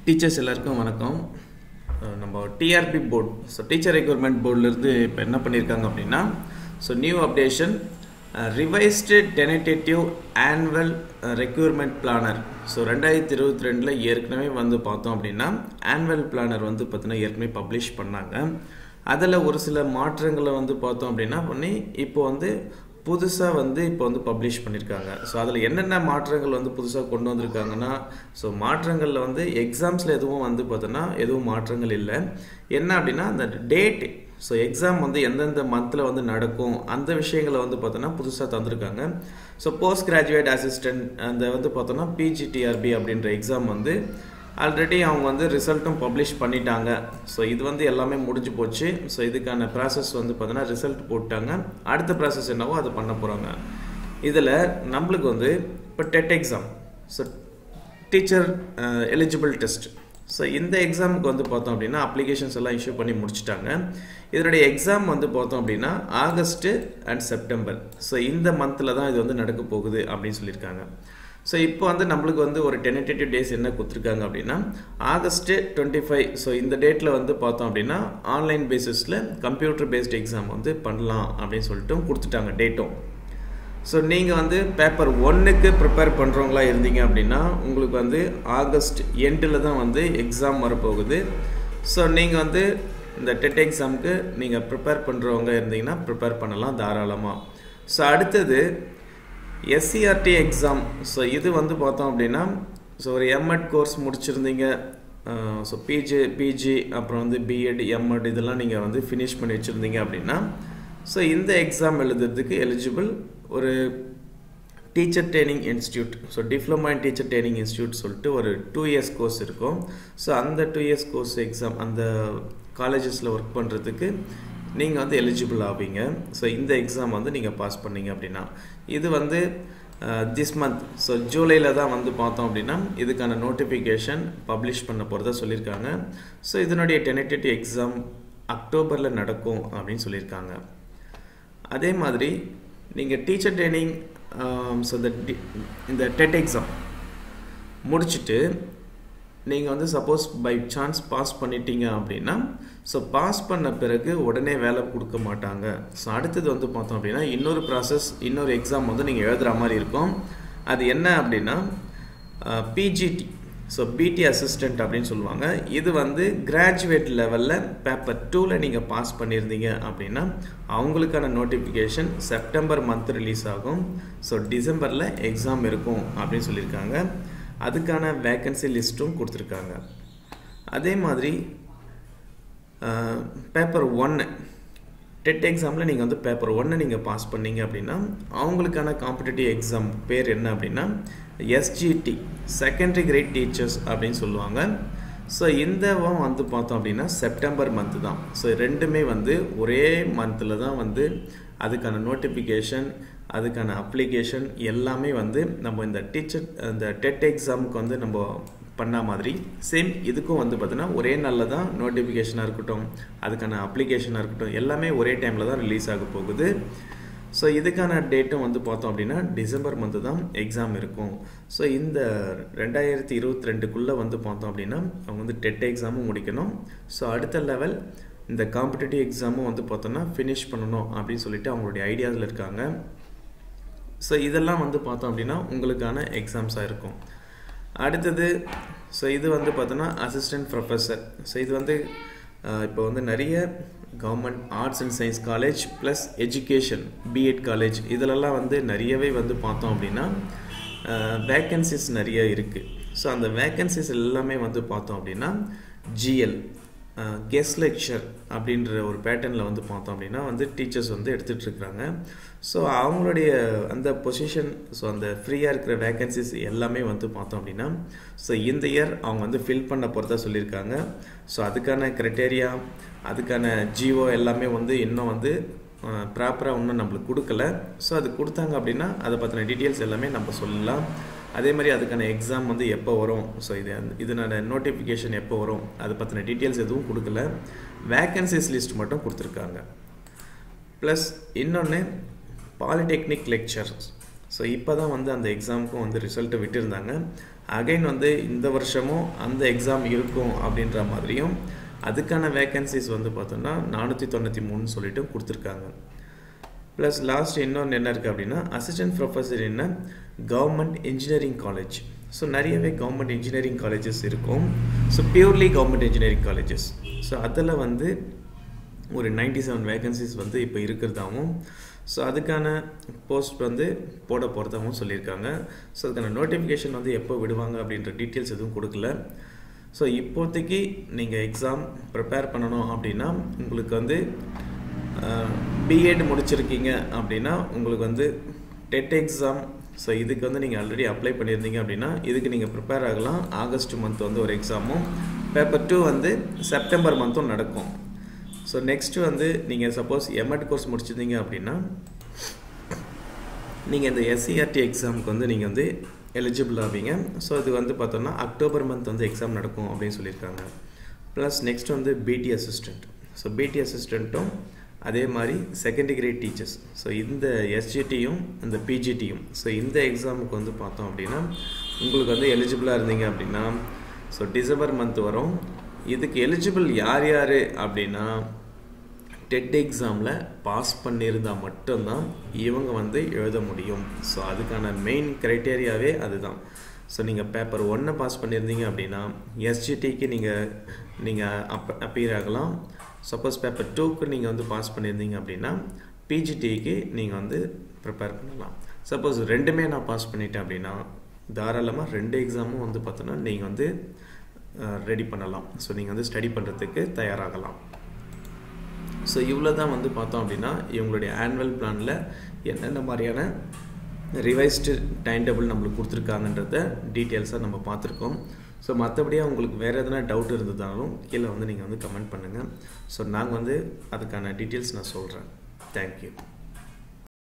teachers எல்லாருக்கும் வணக்கம் அஹ் நம்ம TRB board so teacher recruitment போர்ட்லேருந்து இப்போ என்ன பண்ணியிருக்காங்க அப்படின்னா so new updation revised tentative annual requirement planner so ரெண்டாயிரத்தி இருபத்தி ரெண்டில் ஏற்கனவே வந்து பார்த்தோம் அப்படின்னா ஆனுவல் பிளானர் வந்து பார்த்தீங்கன்னா ஏற்கனவே பப்ளிஷ் பண்ணாங்க அதில் ஒரு சில மாற்றங்களை வந்து பார்த்தோம் அப்படின்னா பண்ணி இப்போ வந்து புதுசாக வந்து இப்போ வந்து பப்ளிஷ் பண்ணியிருக்காங்க ஸோ அதில் என்னென்ன மாற்றங்கள் வந்து புதுசாக கொண்டு வந்திருக்காங்கன்னா ஸோ மாற்றங்களில் வந்து எக்ஸாம்ஸில் எதுவும் வந்து பார்த்தோன்னா எதுவும் மாற்றங்கள் இல்லை என்ன அப்படின்னா அந்த டேட் ஸோ எக்ஸாம் வந்து எந்தெந்த மந்தில் வந்து நடக்கும் அந்த விஷயங்களை வந்து பார்த்தோன்னா புதுசாக தந்திருக்காங்க ஸோ போஸ்ட் கிராஜுவேட் அசிஸ்டன்ட் அந்த வந்து பார்த்தோன்னா பிஜிடிஆர்பி அப்படின்ற எக்ஸாம் வந்து ஆல்ரெடி அவங்க வந்து ரிசல்ட்டும் பப்ளிஷ் பண்ணிட்டாங்க ஸோ இது வந்து எல்லாமே முடிஞ்சு போச்சு ஸோ இதுக்கான ப்ராசஸ் வந்து பார்த்தீங்கன்னா ரிசல்ட் போட்டாங்க அடுத்த ப்ராசஸ் என்னவோ அதை பண்ண போகிறாங்க இதில் நம்மளுக்கு வந்து இப்போ TET exam so teacher eligible test so இந்த எக்ஸாமுக்கு வந்து பார்த்தோம் அப்படின்னா அப்ளிகேஷன்ஸ் எல்லாம் இஷ்யூ பண்ணி முடிச்சிட்டாங்க இதனுடைய எக்ஸாம் வந்து பார்த்தோம் அப்படின்னா ஆகஸ்ட்டு அண்ட் செப்டம்பர் ஸோ இந்த மந்தில் தான் இது வந்து நடக்க போகுது அப்படின்னு சொல்லியிருக்காங்க ஸோ இப்போ வந்து நம்மளுக்கு வந்து ஒரு டெனடேட்டிவ் டேஸ் என்ன கொடுத்துருக்காங்க அப்படின்னா ஆகஸ்ட்டு டுவெண்ட்டி ஃபைவ் ஸோ இந்த டேட்டில் வந்து பார்த்தோம் அப்படின்னா ஆன்லைன் பேசிஸில் கம்ப்யூட்டர் பேஸ்ட் எக்ஸாம் வந்து பண்ணலாம் அப்படின்னு சொல்லிட்டு கொடுத்துட்டாங்க டேட்டும் ஸோ நீங்கள் வந்து பேப்பர் ஒன்றுக்கு ப்ரிப்பேர் பண்ணுறவங்களா இருந்தீங்க அப்படின்னா உங்களுக்கு வந்து ஆகஸ்ட் எண்டில் தான் வந்து எக்ஸாம் வரப்போகுது ஸோ நீங்கள் வந்து இந்த டெட் எக்ஸாமுக்கு நீங்கள் ப்ரிப்பேர் பண்ணுறவங்க இருந்தீங்கன்னா ப்ரிப்பேர் பண்ணலாம் தாராளமாக ஸோ அடுத்தது எஸ்சிஆர்டி எக்ஸாம் ஸோ இது வந்து பார்த்தோம் அப்படின்னா ஸோ ஒரு எம்எட் கோர்ஸ் முடிச்சிருந்தீங்க ஸோ பிஜி பிஜி அப்புறம் வந்து பிஎட் எம்எட் இதெல்லாம் நீங்கள் வந்து ஃபினிஷ் பண்ணி வச்சுருந்தீங்க அப்படின்னா ஸோ இந்த எக்ஸாம் எழுதுறதுக்கு எலிஜிபிள் ஒரு teacher training institute so diploma in teacher training institute சொல்லிட்டு ஒரு டூ இயர்ஸ் கோர்ஸ் இருக்கும் ஸோ அந்த டூ இயர்ஸ் கோர்ஸ் எக்ஸாம் அந்த காலேஜஸில் ஒர்க் பண்ணுறதுக்கு நீங்கள் வந்து எலிஜிபிள் ஆவீங்க ஸோ இந்த எக்ஸாம் வந்து நீங்கள் பாஸ் பண்ணீங்க அப்படின்னா இது வந்து திஸ் மந்த் ஸோ ஜூலையில் தான் வந்து பார்த்தோம் அப்படின்னா இதுக்கான நோட்டிஃபிகேஷன் பப்ளிஷ் பண்ண போகிறதா சொல்லியிருக்காங்க ஸோ இதனுடைய டெனடேட்டிவ் எக்ஸாம் அக்டோபரில் நடக்கும் அப்படின்னு சொல்லியிருக்காங்க அதே மாதிரி நீங்கள் டீச்சர் ட்ரைனிங் ஸோ இந்த இந்த டெட் எக்ஸாம் முடிச்சுட்டு நீங்கள் வந்து சப்போஸ் பை சான்ஸ் பாஸ் பண்ணிட்டீங்க அப்படின்னா ஸோ பாஸ் பண்ண பிறகு உடனே வேலை கொடுக்க மாட்டாங்க ஸோ அடுத்தது வந்து பார்த்தோம் அப்படின்னா இன்னொரு ப்ராசஸ் இன்னொரு எக்ஸாம் வந்து நீங்கள் எழுதுகிற மாதிரி இருக்கும் அது என்ன அப்படின்னா பிஜிடி ஸோ பிடி அசிஸ்டண்ட் அப்படின்னு சொல்லுவாங்க இது வந்து கிராஜுவேட் லெவலில் பேப்பர் டூவில் நீங்கள் பாஸ் பண்ணியிருந்தீங்க அப்படின்னா அவங்களுக்கான நோட்டிஃபிகேஷன் செப்டம்பர் மந்த் ரிலீஸ் ஆகும் ஸோ டிசம்பரில் எக்ஸாம் இருக்கும் அப்படின்னு சொல்லியிருக்காங்க அதுக்கான வேக்கன்சி லிஸ்ட்டும் கொடுத்துருக்காங்க அதே மாதிரி பேப்பர் ஒன்று டெட் எக்ஸாமில் நீங்கள் வந்து பேப்பர் ஒன்று நீங்கள் பாஸ் பண்ணீங்க அப்படின்னா அவங்களுக்கான காம்படிட்டிவ் எக்ஸாம் பேர் என்ன அப்படின்னா எஸ்ஜிடி செகண்டரி கிரேட் டீச்சர்ஸ் அப்படின்னு சொல்லுவாங்க ஸோ இந்த வந்து பார்த்தோம் அப்படின்னா செப்டம்பர் மந்த்து தான் ஸோ ரெண்டுமே வந்து ஒரே மந்தில் தான் வந்து அதுக்கான நோட்டிஃபிகேஷன் அதுக்கான அப்ளிகேஷன் எல்லாமே வந்து நம்ம இந்த டீச்சர் இந்த டெட் எக்ஸாமுக்கு வந்து நம்ம பண்ண மாதிரி சேம் இதுக்கும் வந்து பார்த்தீங்கன்னா ஒரே நாளில் தான் நோட்டிஃபிகேஷனாக இருக்கட்டும் அதுக்கான அப்ளிகேஷனாக இருக்கட்டும் எல்லாமே ஒரே டைமில் தான் ரிலீஸ் ஆக போகுது ஸோ இதுக்கான டேட்டும் வந்து பார்த்தோம் அப்படின்னா டிசம்பர் மந்த்து தான் எக்ஸாம் இருக்கும் ஸோ இந்த ரெண்டாயிரத்தி இருபத்தி ரெண்டுக்குள்ளே வந்து பார்த்தோம் அப்படின்னா அவங்க வந்து டெட் எக்ஸாமும் முடிக்கணும் ஸோ அடுத்த லெவல் இந்த காம்படிட்டிவ் எக்ஸாமும் வந்து பார்த்தோன்னா ஃபினிஷ் பண்ணணும் அப்படின்னு சொல்லிட்டு அவங்களுடைய ஐடியாஸில் இருக்காங்க ஸோ இதெல்லாம் வந்து பார்த்தோம் அப்படின்னா உங்களுக்கான எக்ஸாம்ஸாக இருக்கும் அடுத்தது ஸோ இது வந்து பார்த்தோன்னா அசிஸ்டன்ட் ப்ரொஃபஸர் ஸோ இது வந்து இப்போ வந்து நிறைய government arts and science college plus education BEd college இதிலெல்லாம் வந்து நிறையவே வந்து பார்த்தோம் அப்படின்னா வேக்கன்சிஸ் நிறைய இருக்குது ஸோ அந்த வேக்கன்சிஸ் எல்லாமே வந்து பார்த்தோம் அப்படின்னா ஜிஎல் கெஸ்ட் லெக்சர் அப்படின்ற ஒரு பேட்டர்னில் வந்து பார்த்தோம் அப்படின்னா வந்து டீச்சர்ஸ் வந்து எடுத்துகிட்டு இருக்கிறாங்க ஸோ அவங்களுடைய அந்த பொசிஷன் ஸோ அந்த ஃப்ரீயாக இருக்கிற வேக்கன்சிஸ் எல்லாமே வந்து பார்த்தோம் அப்படின்னா ஸோ இந்த இயர் அவங்க வந்து ஃபில் பண்ண போகிறதா சொல்லியிருக்காங்க ஸோ அதுக்கான க்ரைட்டேரியா அதுக்கான ஜிஓ எல்லாமே வந்து இன்னும் வந்து ப்ராப்பராக இன்னும் நம்மளுக்கு கொடுக்கல ஸோ அது கொடுத்தாங்க அப்படின்னா அதை பற்றின டீட்டெயில்ஸ் எல்லாமே நம்ம சொல்லலாம் அதே மாதிரி அதுக்கான எக்ஸாம் வந்து எப்போ வரும் ஸோ இது இதனோட நோட்டிஃபிகேஷன் எப்போ வரும் அதை பற்றின டீட்டெயில்ஸ் எதுவும் கொடுக்கல வேக்கன்சிஸ் லிஸ்ட் மட்டும் கொடுத்துருக்காங்க ப்ளஸ் இன்னொன்று பாலிடெக்னிக் லெக்சர்ஸ் ஸோ இப்போ தான் வந்து அந்த எக்ஸாமுக்கும் வந்து ரிசல்ட்டை விட்டுருந்தாங்க அகைன் வந்து இந்த வருஷமும் அந்த எக்ஸாம் இருக்கும் அப்படின்ற மாதிரியும் அதுக்கான வேக்கன்சிஸ் வந்து பார்த்தோன்னா நானூற்றி தொண்ணூற்றி மூணுன்னு சொல்லிட்டு கொடுத்துருக்காங்க ப்ளஸ் லாஸ்ட் இன்னொன்று என்ன இருக்குது அப்படின்னா அசிஸ்டன்ட் ப்ரொஃபஸர் என்ன கவர்மெண்ட் இன்ஜினியரிங் காலேஜ் ஸோ நிறையவே கவர்மெண்ட் இன்ஜினியரிங் காலேஜஸ் இருக்கும் so purely government engineering colleges so அதில் வந்து ஒரு நைன்டி செவன் வேகன்சிஸ் வந்து இப்போ இருக்கிறதாகவும் ஸோ அதுக்கான போஸ்ட் வந்து போட போகிறதாகவும் சொல்லியிருக்காங்க ஸோ அதுக்கான நோட்டிஃபிகேஷன் வந்து எப்போ விடுவாங்க அப்படின்ற டீட்டெயில்ஸ் எதுவும் கொடுக்கல ஸோ இப்போதைக்கு நீங்கள் எக்ஸாம் ப்ரிப்பேர் பண்ணணும் அப்படின்னா உங்களுக்கு வந்து பிஎட் முடிச்சிருக்கீங்க அப்படின்னா உங்களுக்கு வந்து டெட் எக்ஸாம் ஸோ இதுக்கு வந்து நீங்கள் ஆல்ரெடி அப்ளை பண்ணியிருந்தீங்க அப்படின்னா இதுக்கு நீங்கள் ப்ரிப்பேர் ஆகலாம் ஆகஸ்ட் மந்த் வந்து ஒரு எக்ஸாமும் பேப்பர் டூ வந்து செப்டம்பர் மந்த்தும் நடக்கும் ஸோ நெக்ஸ்ட்டு வந்து நீங்கள் சப்போஸ் எம்எட் கோர்ஸ் முடிச்சிருந்தீங்க அப்படின்னா நீங்கள் இந்த எஸ்சிஆர்டி எக்ஸாமுக்கு வந்து நீங்கள் வந்து எலிஜிபிள் ஆவீங்க ஸோ இது வந்து பார்த்தோன்னா அக்டோபர் மந்த் வந்து எக்ஸாம் நடக்கும் அப்படின்னு சொல்லியிருக்காங்க ப்ளஸ் நெக்ஸ்ட் வந்து பிடி அசிஸ்டண்ட் ஸோ பிடி அசிஸ்டண்ட்டும் அதே மாதிரி செகண்ட் கிரேட் டீச்சர்ஸ் ஸோ இந்த எஸ்ஜிடியும் இந்த பிஜிடியும் ஸோ இந்த எக்ஸாமுக்கு வந்து பார்த்தோம் அப்படின்னா உங்களுக்கு வந்து எலிஜிபிளாக இருந்தீங்க அப்படின்னா ஸோ டிசம்பர் மந்த் வரும் இதுக்கு எலிஜிபிள் யார் யார் அப்படின்னா டெட் எக்ஸாமில் பாஸ் பண்ணியிருந்தால் மட்டும்தான் இவங்க வந்து எழுத முடியும் ஸோ அதுக்கான மெயின் க்ரைட்டேரியாவே அதுதான் ஸோ நீங்கள் பேப்பர் ஒன்னை பாஸ் பண்ணியிருந்தீங்க அப்படின்னா எஸ்ஜிடிக்கு நீங்கள் நீங்கள் அப் அப்பீர் ஆகலாம் சப்போஸ் பேப்பர் டூக்கு நீங்கள் வந்து பாஸ் பண்ணியிருந்தீங்க அப்படின்னா பிஜிடிக்கு நீங்கள் வந்து ப்ரிப்பேர் பண்ணலாம் சப்போஸ் ரெண்டுமே நான் பாஸ் பண்ணிட்டேன் அப்படின்னா தாராளமாக ரெண்டு எக்ஸாமும் வந்து பார்த்தோன்னா நீங்கள் வந்து ரெடி பண்ணலாம் ஸோ நீங்கள் வந்து ஸ்டடி பண்ணுறதுக்கு தயாராகலாம் ஸோ இவ்வளோ தான் வந்து பார்த்தோம் அப்படின்னா இவங்களுடைய ஆனுவல் பிளானில் என்னென்ன மாதிரியான ரிவைஸ்டு டைம் டேபிள் நம்மளுக்கு கொடுத்துருக்காங்கன்றத டீட்டெயில்ஸாக நம்ம பார்த்துருக்கோம் ஸோ மற்றபடியாக உங்களுக்கு வேறு எதனா டவுட் இருந்ததாலும் கீழே வந்து நீங்கள் வந்து கமெண்ட் பண்ணுங்கள் ஸோ நாங்கள் வந்து அதுக்கான டீட்டெயில்ஸ் நான் சொல்கிறேன் தேங்க்யூ